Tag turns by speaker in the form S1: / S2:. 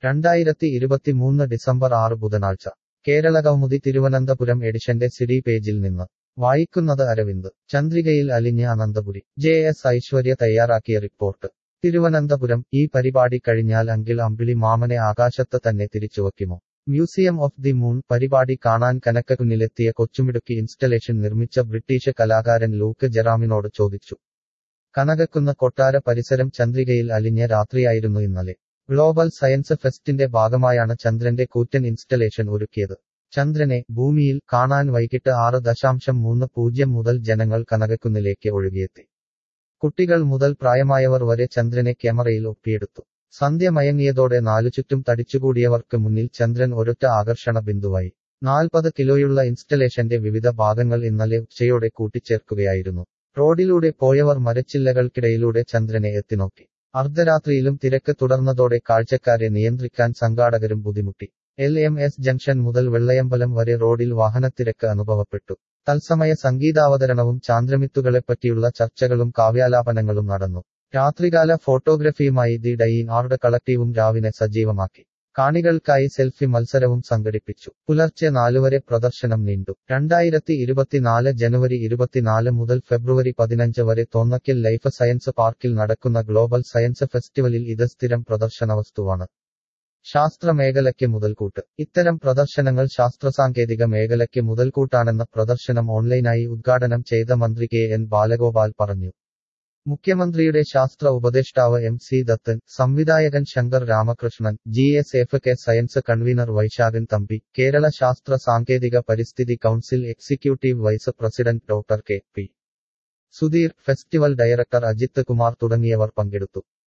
S1: രണ്ടായിരത്തി ഇരുപത്തിമൂന്ന് ഡിസംബർ ആറ് ബുധനാഴ്ച കേരള കൗമുദി തിരുവനന്തപുരം എഡിഷന്റെ സിഡി പേജിൽ നിന്ന് വായിക്കുന്നത് അരവിന്ദ് ചന്ദ്രികയിൽ അലിഞ്ഞ് അനന്തപുരി ജെ എസ് ഐശ്വര്യ തയ്യാറാക്കിയ റിപ്പോർട്ട് തിരുവനന്തപുരം ഈ പരിപാടി കഴിഞ്ഞാൽ അങ്കിൾ അമ്പിളി മാമനെ ആകാശത്ത് തന്നെ തിരിച്ചുവയ്ക്കുമോ മ്യൂസിയം ഓഫ് ദി മൂൺ പരിപാടി കാണാൻ കനക്കകുന്നിലെത്തിയ കൊച്ചുമിടുക്കി ഇൻസ്റ്റലേഷൻ നിർമ്മിച്ച ബ്രിട്ടീഷ് കലാകാരൻ ലൂക്ക് ജെറാമിനോട് ചോദിച്ചു കനകക്കുന്ന് കൊട്ടാര പരിസരം ചന്ദ്രികയിൽ അലിഞ്ഞ രാത്രിയായിരുന്നു ഇന്നലെ ഗ്ലോബൽ സയൻസ് ഫെസ്റ്റിന്റെ ഭാഗമായാണ് ചന്ദ്രന്റെ കൂറ്റൻ ഇൻസ്റ്റലേഷൻ ഒരുക്കിയത് ചന്ദ്രനെ ഭൂമിയിൽ കാണാൻ വൈകിട്ട് ആറ് ദശാംശം മൂന്ന് പൂജ്യം മുതൽ ജനങ്ങൾ കനകക്കുന്നിലേക്ക് ഒഴുകിയെത്തി കുട്ടികൾ മുതൽ പ്രായമായവർ വരെ ചന്ദ്രനെ ക്യാമറയിൽ ഒപ്പിയെടുത്തു സന്ധ്യ മയങ്ങിയതോടെ നാലുചുറ്റും തടിച്ചുകൂടിയവർക്ക് മുന്നിൽ ചന്ദ്രൻ ഒരൊറ്റ ആകർഷണ ബിന്ദുവായി നാൽപ്പത് കിലോയുള്ള ഇൻസ്റ്റലേഷന്റെ വിവിധ ഭാഗങ്ങൾ ഇന്നലെ ഉച്ചയോടെ കൂട്ടിച്ചേർക്കുകയായിരുന്നു റോഡിലൂടെ പോയവർ മരച്ചില്ലകൾക്കിടയിലൂടെ ചന്ദ്രനെ എത്തിനോക്കി അർദ്ധരാത്രിയിലും തിരക്ക് തുടർന്നതോടെ കാഴ്ചക്കാരെ നിയന്ത്രിക്കാൻ സംഘാടകരും ബുദ്ധിമുട്ടി എൽ എം എസ് ജംഗ്ഷൻ മുതൽ വെള്ളയമ്പലം വരെ റോഡിൽ വാഹനത്തിരക്ക് അനുഭവപ്പെട്ടു തത്സമയ സംഗീതാവതരണവും ചാന്ദ്രമിത്തുകളെപ്പറ്റിയുള്ള ചർച്ചകളും കാവ്യാലാപനങ്ങളും നടന്നു രാത്രികാല ഫോട്ടോഗ്രഫിയുമായി ദി ഡൈൻ ആർഡ് കളക്ടീവും രാവിനെ സജീവമാക്കി കാണികൾക്കായി സെൽഫി മത്സരവും സംഘടിപ്പിച്ചു പുലർച്ചെ നാലുവരെ പ്രദർശനം നീണ്ടു രണ്ടായിരത്തി ഇരുപത്തിനാല് ജനുവരി ഇരുപത്തിനാല് മുതൽ ഫെബ്രുവരി പതിനഞ്ച് വരെ തോന്നക്കൽ ലൈഫ് സയൻസ് പാർക്കിൽ നടക്കുന്ന ഗ്ലോബൽ സയൻസ് ഫെസ്റ്റിവലിൽ ഇത് സ്ഥിരം പ്രദർശന വസ്തുവാണ് ശാസ്ത്ര മേഖലയ്ക്ക് മുതൽക്കൂട്ട് ഇത്തരം പ്രദർശനങ്ങൾ ശാസ്ത്രസാങ്കേതിക മേഖലയ്ക്ക് മുതൽക്കൂട്ടാണെന്ന പ്രദർശനം ഓൺലൈനായി ഉദ്ഘാടനം ചെയ്ത മന്ത്രി കെ എൻ ബാലഗോപാൽ പറഞ്ഞു മുഖ്യമന്ത്രിയുടെ ശാസ്ത്ര ഉപദേഷ്ടാവ് എം സി ദത്തൻ സംവിധായകൻ Shankar Ramakrishnan G S F K science convener Vaisakhan Thampi Kerala ശാസ്ത്ര സാങ്കേതിക പരിസ്ഥിതി council executive vice president doctor K P Sudheer festival director Ajith Kumar തുടങ്ങിയവർ പങ്കെടുത്തു